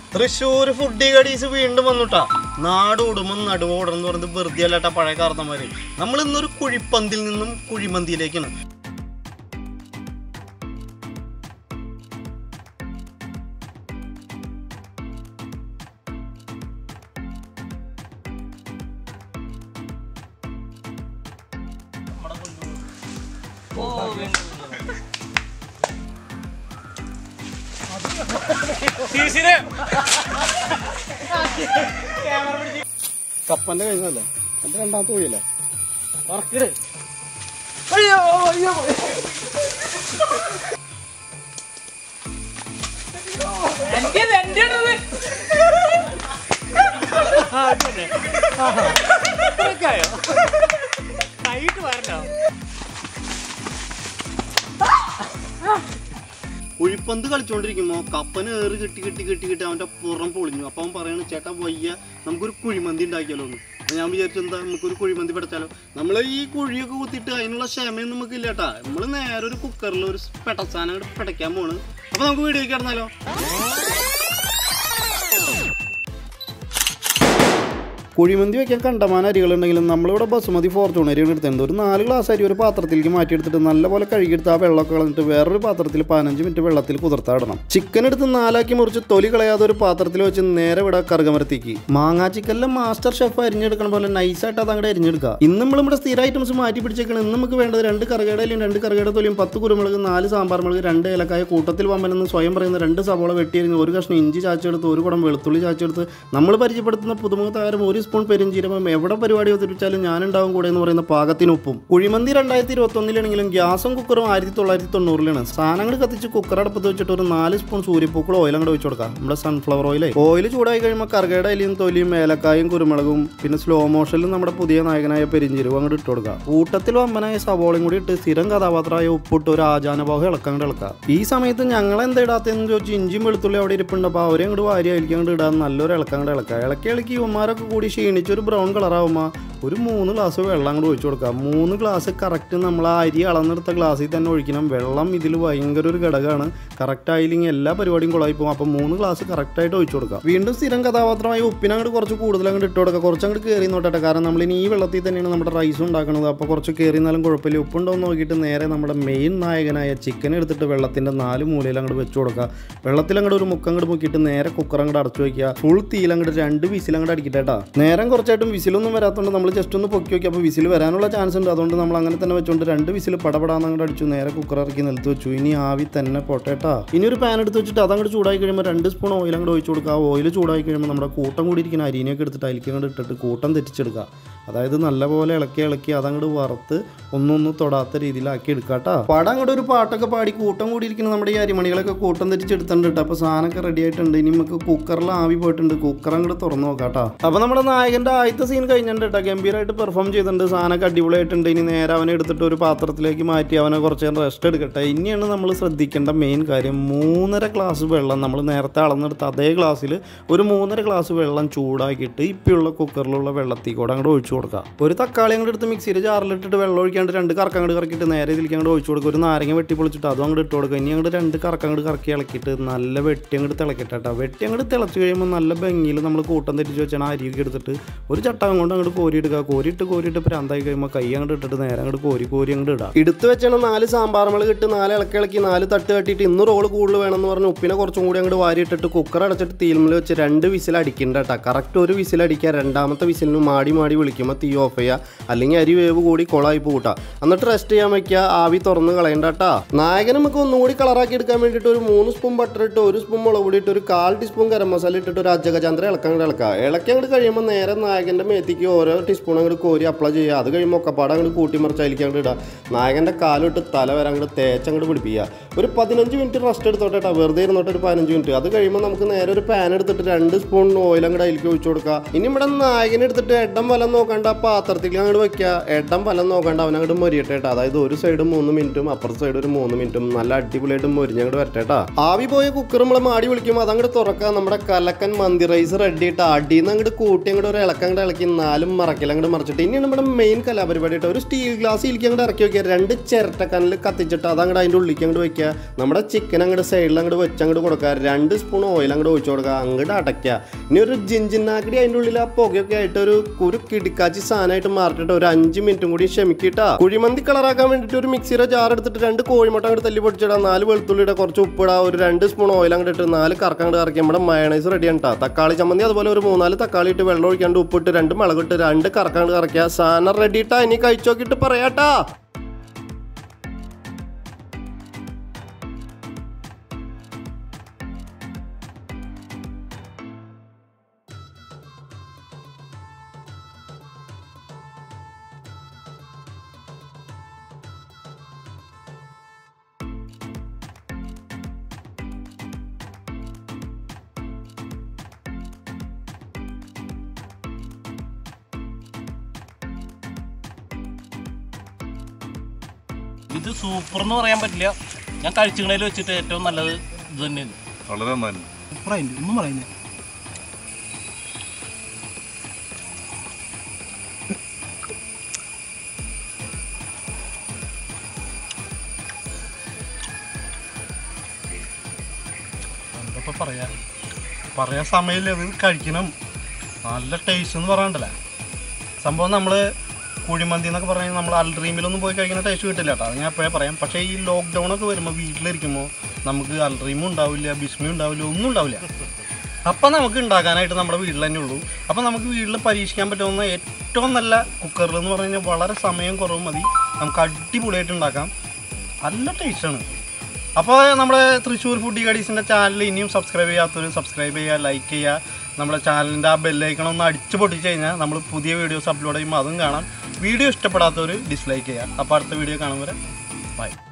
Thrissur foodie കടീസ് വീണ്ടും വന്നുട്ടാ നാട് ഓടുമ്പോൾ നടുവോടണം എന്ന് പറയുന്നത് വെറുതെ അല്ലാട്ട പഴയ കാർന്നമാര് നമ്മൾ ഇന്നൊരു കുഴിപ്പന്തിൽ നിന്നും കുഴിമന്തിയിലേക്കാണ് കപ്പന്റെ കഴിഞ്ഞല്ലേ എന്റെ രണ്ടാമത്തെ കുഴിയല്ലേ പറക്കട് കുഴിപ്പന്ത് കളിച്ചോണ്ടിരിക്കുമ്പോ കപ്പന് ഏറ് കെട്ടി കെട്ടി കെട്ടി കെട്ടി അവന്റെ പുറം പൊളിഞ്ഞു അപ്പൊ അവൻ പറയണ ചേട്ടാ വയ്യ നമുക്കൊരു കുഴിമന്തി ഉണ്ടാക്കിയാലോ എന്ന് അപ്പൊ ഞാൻ വിചാരിച്ചു എന്താ നമുക്കൊരു കുഴിമന്തി പഠിച്ചാലോ നമ്മൾ ഈ കുഴിയൊക്കെ കുത്തിയിട്ട് അതിനുള്ള ക്ഷമയൊന്നും നമുക്ക് ഇല്ല കേട്ടാ നമ്മൾ നേരെ ഒരു കുക്കറിൽ ഒരു പെടസാനം അങ്ങോട്ട് പിടയ്ക്കാൻ പോണ് അപ്പൊ നമുക്ക് വീഡിയോ കിടന്നാലോ കുഴിമന്തി വെക്കാൻ കണ്ടമാന അരികളുണ്ടെങ്കിലും നമ്മളിവിടെ ബസുമതി ഫോർച്യൂൺ അരിയാണ് എടുത്തിട്ടുണ്ട് ഒരു നാല് ഗ്ലാസ് അരി ഒരു പാത്രത്തിലേക്ക് മാറ്റിയെടുത്തിട്ട് നല്ലപോലെ കഴുകിയെടുത്ത് ആ വെള്ളമൊക്കെ കളഞ്ഞിട്ട് വേറൊരു പാത്രത്തിൽ പതിനഞ്ച് മിനിറ്റ് വെള്ളത്തിൽ കുതിർത്താടണം ചിക്കൻ എടുത്ത് നാലാക്കി മുറിച്ച് തൊലി കളയാതെ ഒരു പാത്രത്തിൽ വെച്ച് നേരെ വിടാ കറുകമരത്തേക്ക് മാങ്ങാ ചിക്കനിലെ മാസ്റ്റർ ഷെഫ് അരിഞ്ഞെടുക്കണ പോലെ നൈസായിട്ട് അത് അങ്ങോട്ട് അരിഞ്ഞെടുക്കുക ഇന്ന് നമ്മൾ ഇവിടെ സ്ഥിര ഐറ്റംസ് മാറ്റി പിടിച്ചേക്കണം ഇന്ന് നമുക്ക് വേണ്ടത് രണ്ട് കറുകടയിലും രണ്ട് കറുകട തൊലിയും പത്ത് കുരുമുളക് നാല് സാമ്പാർ മുളക് രണ്ട് ഏലക്കായ കൂട്ടത്തിൽ വമ്പനെന്ന് സ്വയം പറയുന്ന രണ്ട് സവോള വെട്ടിയരിഞ്ഞ് ഒരു കഷ്ണം ഇഞ്ചി ചാച്ചെടുത്ത് ഒരു കുടം വെളുത്തുള്ളി ചാച്ചെടുത്ത് നമ്മൾ പരിചയപ്പെടുത്തുന്ന പുതുമുഖ താരം ഒരു സ്പൂൺ പെരിഞ്ചീരകം എവിടെ പരിപാടി അവതരിപ്പിച്ചാലും ഞാനുണ്ടാവും കൂടെ എന്ന് പറയുന്ന പാകത്തിനൊപ്പം കുഴിമന്തി രണ്ടായിരത്തി ഇരുപത്തൊന്നിലാണെങ്കിലും ഗ്യാസും കുക്കറും ആയിരത്തി തൊള്ളായിരത്തി തൊണ്ണൂറിലാണ് സാധനങ്ങൾ കത്തിച്ച് കുക്കർ അടുപ്പത്ത് വെച്ചിട്ട് ഒരു നാല് സ്പൂൺ സൂര്യപ്പൂക്കൾ ഓയിൽ അങ്ങോട്ട് വെച്ച് കൊടുക്കാം നമ്മുടെ സൺഫ്ലവർ ഓയിൽ ഓയിൽ ചൂടായി കഴിയുമ്പോൾ കറുകയുടെ അലിയും തൊലിയും ഏലക്കായും കുരുമുളകും പിന്നെ സ്ലോ മോഷനിലും നമ്മുടെ പുതിയ നായകനായ പെരിഞ്ചീരകം അങ്ങോട്ട് ഇട്ട് കൊടുക്കുക കൂട്ടത്തിൽ വമ്പനായ സവോളയും കൂടി ഇട്ട് സ്ഥിരം കഥാപാത്രമായ ഉപ്പിട്ട് ഒരു ആചാനഭാവം ഇളക്കാൻ അങ്ങോട്ട് ഇളക്കുക ഈ സമയത്ത് ഞങ്ങൾ എന്താ ഇടാത്തതെന്ന് ചോദിച്ചു ഇഞ്ചിയും വെളുത്തുള്ളി അവിടെ ഇരിപ്പുണ്ട് അപ്പോൾ അവരെ അങ്ങോട്ട് വാരി അയൽക്കാൻ അങ്ങോട്ട് ഇടാൻ നല്ലൊരു ഇളക്കാൻ അങ്ങോട്ട് ഇളക്കുക ഇളക്കി ഇളക്കി ഇവന്മാരൊക്കെ കൂടി ക്ഷീണിച്ച് ഒരു ബ്രൗൺ കളറാവുമ്പോൾ ഒരു മൂന്ന് ഗ്ലാസ് വെള്ളം അങ്ങോട്ട് ഒഴിച്ചു കൊടുക്കുക മൂന്ന് ഗ്ലാസ് കറക്റ്റ് നമ്മൾ ആ അരി അളന്നെടുത്ത ഗ്ലാസ്സിൽ തന്നെ ഒഴിക്കണം വെള്ളം ഇതിൽ ഭയങ്കര ഒരു ഘടകമാണ് കറക്റ്റ് ആയില്ലെങ്കിൽ എല്ലാ പരിപാടിയും കുളമായി പോകും അപ്പോൾ മൂന്ന് ഗ്ലാസ് കറക്റ്റായിട്ട് ഒഴിച്ചു കൊടുക്കുക വീണ്ടും സ്ഥിരം കഥാപാത്രമായി ഉപ്പിന് അങ്ങോട്ട് കുറച്ച് കൂടുതൽ അങ്ങോട്ട് ഇട്ട് കൊടുക്കുക കുറച്ച് അങ്ങോട്ട് കയറി നോട്ടെ കാരണം നമ്മളിനി ഈ വെള്ളത്തിൽ തന്നെയാണ് നമ്മുടെ റൈസ് ഉണ്ടാക്കുന്നത് അപ്പോൾ കുറച്ച് കയറിന്നാലും കുഴപ്പമില്ല ഉപ്പുണ്ടോ എന്ന് നോക്കിയിട്ട് നേരെ നമ്മുടെ മെയിൻ നായകനായ ചിക്കൻ എടുത്തിട്ട് വെള്ളത്തിൻ്റെ നാല് മൂലയിൽ അങ്ങോട്ട് വെച്ച് കൊടുക്കുക വെള്ളത്തിൽ അങ്ങോട്ട് ഒരു മുക്കം അങ്ങോട്ട് മുക്കിയിട്ട് നേരെ കുക്കർ അങ്ങോട്ട് അടച്ചു വയ്ക്കുക ഫുൾ തീയിൽ അങ്ങോട്ട് രണ്ട് വിസിൽ അങ്ങോട്ട് അടിക്കട്ടെ നേരം കുറച്ചായിട്ടും വിസിലൊന്നും വരാത്തതുകൊണ്ട് നമ്മൾ ജസ്റ്റ് ഒന്ന് പൊക്കി നോക്കി അപ്പോൾ വിസിൽ വരാനുള്ള ചാൻസ് ഉണ്ട് അതുകൊണ്ട് നമ്മൾ അങ്ങനെ തന്നെ വെച്ചുകൊണ്ട് രണ്ട് വിസിൽ പടപടാന്ന് അങ്ങോട്ട് അടിച്ചു നേരെ കുക്കർ ഇറക്കി നിലത്ത് വെച്ചു ഇനി ആവി തന്നെ പൊട്ടേട്ടാ ഇനി ഒരു പാൻ എടുത്ത് വെച്ചിട്ട് അതങ്ങോട്ട് ചൂടായി കഴിയുമ്പോൾ രണ്ട് സ്പൂൺ ഓയിൽ അങ്ങോട്ട് ഒഴിച്ചു കൊടുക്കുക ആ ഓയിൽ ചൂടായി കഴിയുമ്പോൾ നമ്മുടെ കൂട്ടം കൂടി ഇരിക്കുന്ന അരിനെയൊക്കെ എടുത്തിട്ട് അതിലേക്ക് അങ്ങോട്ട് ഇട്ടിട്ട് കൂട്ടം തെറ്റിച്ചെടുക്കുക അതായത് നല്ലപോലെ ഇളക്കി ഇളക്കി അതങ്ങോട്ട് വറുത്ത് ഒന്നൊന്നും തൊടാത്ത രീതിയിലാക്കി എടുക്കുക കേട്ടോ പടം അങ്ങോട്ട് ഒരു പാട്ടൊക്കെ പാടി കൂട്ടം കൂടിയിരിക്കുന്ന നമ്മുടെ ഈ അരിമണികളൊക്കെ കൂട്ടം തെറ്റിച്ചെടുത്തിട്ടുണ്ട് കേട്ടോ അപ്പോൾ സാധനമൊക്കെ റെഡി ആയിട്ടുണ്ട് ഇനി നമുക്ക് കുക്കറിൽ ആവി പോയിട്ടുണ്ട് കുക്കർ അങ്ങോട്ട് തുറന്നു നോക്കാം കേട്ടോ അപ്പോൾ നമ്മുടെ നായകൻ്റെ ആദ്യത്തെ സീൻ കഴിഞ്ഞിട്ടുണ്ട് കേട്ടോ ഗംഭീരമായിട്ട് പെർഫോം ചെയ്തിട്ടുണ്ട് സാധനമൊക്കെ അടിപൊളിയായിട്ടുണ്ട് ഇനി നേരെ അവനെ എടുത്തിട്ട് ഒരു പാത്രത്തിലേക്ക് മാറ്റി അവനെ കുറച്ച് നേരം റെസ്റ്റ് എടുക്കട്ടെ ഇനിയാണ് നമ്മൾ ശ്രദ്ധിക്കേണ്ട മെയിൻ കാര്യം മൂന്നര ഗ്ലാസ് വെള്ളം നമ്മൾ നേരത്തെ അളന്നെടുത്ത അതേ ഗ്ലാസ്സിൽ ഒരു മൂന്നര ഗ്ലാസ് വെള്ളം ചൂടാക്കിയിട്ട് ഇപ്പിയുള്ള കുക്കറിലുള്ള വെള്ളത്തിൽ കൂടെ അങ്ങോട്ട് ഒഴിച്ചു കൊടുക്കുക ഒരു തക്കാളി അങ്ങോട്ട് എടുത്ത് മിക്സിയിൽ ജാറിലിട്ടിട്ട് വെള്ളം ഒഴിക്കാണ്ട് രണ്ട് കറക്കം അങ്ങോട്ട് കറക്കിയിട്ട് നേരെ ഇതിലേക്ക് അങ്ങോട്ട് ഒഴിച്ചു കൊടുക്കുക ഒരു നാരങ്ങ വെട്ടി പൊളിച്ചിട്ട് അതും അങ്ങോട്ട് ഇട്ട് കൊടുക്കുക ഇനി അങ്ങോട്ട് രണ്ട് കറക്കം അങ്ങോട്ട് കറക്കി ഇളക്കിയിട്ട് നല്ല വെട്ടി അങ്ങോട്ട് തിളക്കട്ടെ കേട്ടോ വെട്ടി അങ്ങോട്ട് തിളച്ച് കഴിയുമ്പോൾ നല്ല ഭംഗിയിൽ നമ്മൾ കൂട്ടം തെറ്റിച്ച് വെച്ചാൽ ആ അരിയൊക്കെ എടുത്തിട്ട് ഒരു ചട്ടകം കൊണ്ട് അങ്ങോട്ട് കോരിയിടുക കോരിയിട്ട് കോരിയിട്ട് പ്രാന്തായി കഴിയുമ്പോൾ കൈ അങ്ങോട്ട് ഇട്ടിട്ട് നേരെ അങ്ങോട്ട് കോരി കോരി അങ്ങോട്ട് ഇടാം എടുത്ത് വെച്ചാണ് നാല് സാമ്പാർ മുളക് ഇട്ട് നാല് ഇളക്കി ഇളക്കി നാല് തട്ട് കട്ടിയിട്ട് ഇന്ന് റോള് കൂടുതൽ വേണമെന്ന് പറഞ്ഞ് ഉപ്പിനെ കുറച്ചും കൂടി അങ്ങോട്ട് വാരി ഇട്ടിട്ട് കുക്കർ അടച്ചിട്ട് തീൽമിൽ വെച്ച് രണ്ട് വിസിൽ അടിക്കണ്ട കേട്ടോ കറക്റ്റ് ഒരു വിസിൽ അടിക്കുക രണ്ടാമത്തെ വിസിലിന് മാടി മാടി വിളിക്കുമ്പോൾ തീ ഓഫ് ചെയ്യുക അല്ലെങ്കിൽ അരി വേവ് കൂടി കൊളായി പോകൂട്ടാ എന്നിട്ട് റെസ്റ്റ് ചെയ്യാൻ വെക്കുക ആവി തുറന്ന് കളയണ്ട കേട്ടാ നായകൻ നമുക്ക് ഒന്നും കൂടി കളറാക്കി എടുക്കാൻ വേണ്ടിയിട്ട് ഒരു മൂന്ന് സ്പൂൺ ബട്ടർ ഇട്ട് ഒരു സ്പൂൺ മുളക് പൊടി ഇട്ട് ഒരു കാൽ ടീസ്പൂൺ ഗരം മസാല ഇട്ടിട്ട് ഒരു അജഗചന്ദ്ര ഇളക്കാൻ അങ്ങോട്ട് ഇളക്കുക ഇളക്കി അങ്ങോട്ട് കഴിയുമ്പോൾ നേരെ നായകൻ്റെ മേത്തേക്ക് ഓരോ ടീസ്പൂൺ അങ്ങോട്ട് കോരി അപ്ലൈ ചെയ്യുക അത് കഴിയുമ്പോൾ ഒക്കെപ്പാടെ അങ്ങോട്ട് കൂട്ടി മറിച്ച് അതിലേക്ക് അങ്ങോട്ട് ഇടുക നായകൻ്റെ കാലിട്ട് തല വരെ അങ്ങോട്ട് തേച്ച് അങ്ങോട്ട് പിടിപ്പിക്കുക ഒരു പതിനഞ്ച് മിനിറ്റ് റെസ്റ്റ് എടുത്തോട്ടെ കേട്ടോ വെറുതെ ഇരുന്നോട്ടെ ഒരു പതിനഞ്ച് മിനിറ്റ് അത് കഴിയുമ്പോൾ നമുക്ക് നേരെ ഒരു പാൻ എടുത്തിട്ട് രണ്ട് സ്പൂൺ ഓയിൽ അങ്ങോട്ട് അതിലേക്ക് ഒഴിച്ചു കൊടുക്കുക ഇനി ഇവിടെ നായകനെ എടുത്തിട്ട് എഡം വലം നോക്കണം നോക്കണ്ട ആ പാത്രത്തിൽ അങ്ങോട്ട് വെക്കുക ഇടം ഫലം നോക്കണ്ട അവൻ അങ്ങോട്ട് മൊരിയട്ടെ കേട്ടോ അതായത് ഒരു സൈഡ് മൂന്ന് മിനിറ്റും അപ്പുറത്തെ സൈഡ് ഒരു മൂന്ന് മിനിറ്റും നല്ല അടിപൊളിയായിട്ട് മൊരിഞ്ഞ് അങ്ങോട്ട് വരട്ടെ കേട്ടോ ആവി പോയ കുക്കർ നമ്മൾ മാടി വിളിക്കുമ്പോൾ അതങ്ങോട്ട് തുറക്കുക നമ്മുടെ കലക്കൻ മന്തി റൈസ് റെഡി ഇട്ട് അടിയിൽ നിന്ന് അങ്ങോട്ട് കൂട്ടി അങ്ങോട്ട് ഒരു ഇളക്കം അങ്ങോട്ട് ഇളക്കി നാലും മറക്കില്ല അങ്ങോട്ട് മറിച്ചിട്ട് ഇനി നമ്മുടെ മെയിൻ കലാപരിപാടി കേട്ടോ ഒരു സ്റ്റീൽ ഗ്ലാസ് ഇരിക്കും അങ്ങോട്ട് ഇറക്കി വെക്കുക രണ്ട് ചിരട്ടക്കനൽ കത്തിച്ചിട്ട് അതങ്ങോട്ട് അതിൻ്റെ ഉള്ളിലേക്ക് അങ്ങോട്ട് വെക്കുക നമ്മുടെ ചിക്കൻ അങ്ങോട്ട് സൈഡിൽ അങ്ങോട്ട് വെച്ച് അങ്ങോട്ട് കൊടുക്കുക രണ്ട് സ്പൂൺ ഓയിൽ അങ്ങോട്ട് ഒഴിച്ചു കൊടുക്കുക അങ്ങോട്ട് അടയ്ക്കുക ഇനി ഒരു ജിഞ്ചിനാക്കടി അതിൻ്റെ ഉള്ളിൽ ആ പുകയൊക്കെ ആയിട്ട് ഒരു ഒരു കിടിക്കാച്ചി സാധനമായിട്ട് മാറിയിട്ട് ഒരു അഞ്ച് മിനിറ്റും കൂടി ക്ഷമിക്കിട്ടാ കുഴിമന്തി കളറാക്കാൻ വേണ്ടിയിട്ട് ഒരു മിക്സിയുടെ ജാർ എടുത്തിട്ട് രണ്ട് കോഴിമുട്ട അങ്ങോട്ട് തല്ലി പൊടിച്ചിടാം നാല് വെളുത്തുള്ളിയുടെ കുറച്ച് ഉപ്പിടാ ഒരു രണ്ട് സ്പൂൺ ഓയിൽ അങ്ങോട്ട് ഇട്ട് നാല് കറക്കം അങ്ങോട്ട് കറക്കി നമ്മുടെ മയണൈസ് റെഡി ആണ് തക്കാളി ചമ്മന്തി അതുപോലെ ഒരു മൂന്നാല് തക്കാളി ഇട്ട് വെള്ളം ഒഴിക്കാണ്ട് ഉപ്പിട്ട് രണ്ട് മുളകിട്ട് രണ്ട് കറക്കം അങ്ങോട്ട് കറക്കിയ സാധനം റെഡി ഇട്ടാ ഇനി കഴിച്ചു നോക്കിയിട്ട് പറയാട്ടാ ഇത് സൂപ്പർ എന്ന് പറയാൻ പറ്റില്ല ഞാൻ കഴിച്ചുകളിൽ വെച്ചിട്ട് ഏറ്റവും നല്ലത് ഇത് തന്നെയാണ് വളരെ നന്ദി സൂപ്പറായിട്ട് ഒന്നും പറയുന്നില്ല എന്തപ്പോ പറയാ പറയാൻ സമയമില്ല ഇത് കഴിക്കണം നല്ല ടേസ്റ്റ് എന്ന് പറയാണ്ടല്ലേ സംഭവം നമ്മൾ കുഴിമന്തി എന്നൊക്കെ പറഞ്ഞാൽ നമ്മൾ അൽഡ്രീമിലൊന്നും പോയി കഴിക്കുന്ന ടേസ്റ്റ് കിട്ടില്ല കേട്ടോ അത് ഞാൻ എപ്പോഴേ പറയാം പക്ഷേ ഈ ലോക്ക്ഡൗൺ ഒക്കെ വരുമ്പോൾ വീട്ടിലിരിക്കുമ്പോൾ നമുക്ക് അൽഡ്രീമും ഉണ്ടാവില്ല ബിസ്മി ഉണ്ടാവില്ല ഒന്നും ഉണ്ടാവില്ല അപ്പം നമുക്ക് ഉണ്ടാക്കാനായിട്ട് നമ്മുടെ വീട്ടിൽ തന്നെ ഉള്ളൂ അപ്പം നമുക്ക് വീട്ടിൽ പരീക്ഷിക്കാൻ പറ്റുന്ന ഏറ്റവും നല്ല കുക്കറിൽ എന്ന് പറഞ്ഞു കഴിഞ്ഞാൽ വളരെ സമയം കുറവ് മതി നമുക്ക് അടിപൊളിയായിട്ട് ഉണ്ടാക്കാം നല്ല ടേസ്റ്റാണ് അപ്പോൾ നമ്മുടെ തൃശ്ശൂർ ഫുഡി കടീസിൻ്റെ ചാനൽ ഇനിയും സബ്സ്ക്രൈബ് ചെയ്യാത്തവർ സബ്സ്ക്രൈബ് ചെയ്യുക ലൈക്ക് ചെയ്യുക നമ്മുടെ ചാനലിൻ്റെ ആ ബെല്ലൈക്കണം ഒന്ന് അടിച്ചു പൊട്ടിച്ച് കഴിഞ്ഞാൽ നമ്മൾ പുതിയ വീഡിയോസ് അപ്ലോഡ് ചെയ്യുമ്പോൾ അതും കാണാം വീഡിയോ ഇഷ്ടപ്പെടാത്തവർ ഡിസ്ലൈക്ക് ചെയ്യുക അപ്പോൾ അടുത്ത വീഡിയോ കാണുമ്പോൾ ബൈ